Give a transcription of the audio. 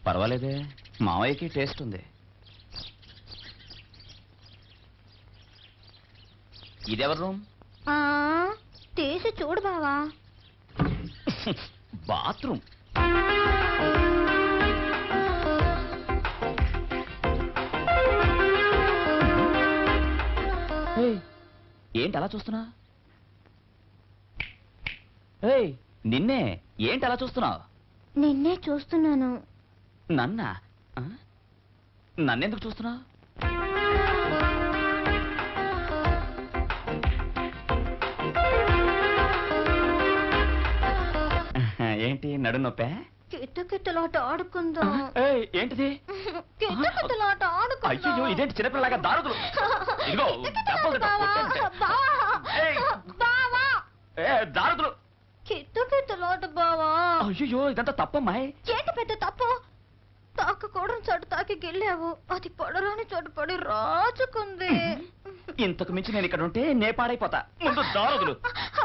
పర్వాలేదే మావయ్యకి టేస్ట్ ఉంది ఇదెవరి రూమ్ ఆ, తీసి చూడు బావా బాత్రూమ్ ఏయ్, ఏంటి అలా చూస్తున్నా ఏయ్ నిన్నే ఏంటి అలా చూస్తున్నావు నిన్నే చూస్తున్నాను నన్నా ఆ? నన్నెందుకు చూస్తున్నావు ఏంటి నడు నొప్పే కిట్టకిట్టలాట ఆడుకుందాం ఏయ్, ఏంటిది కిట్టకిట్టలాట ఆడుకుందాం అయ్యో ఇదేంటి చిన్నపిల్లలాగా దారుదులు ఇదిగో దెబ్బలు తింటా, బావా, కొట్టండి. బావా, ఏయ్. బావా. ఏ దారుదులు కిట్టకిట్టలాట బావా అయ్యో ఇదంతా తప్పమ్మాయి ఏంటి పెద్ద తప్పు తాకకూడని చోటు తాకి గిల్లావు అది పడరాని చోటు పడి రాచుకుంది ఇంతకు మించి నేను ఇక్కడ ఉంటే నే పాడైపోతా ముందు దారుదులు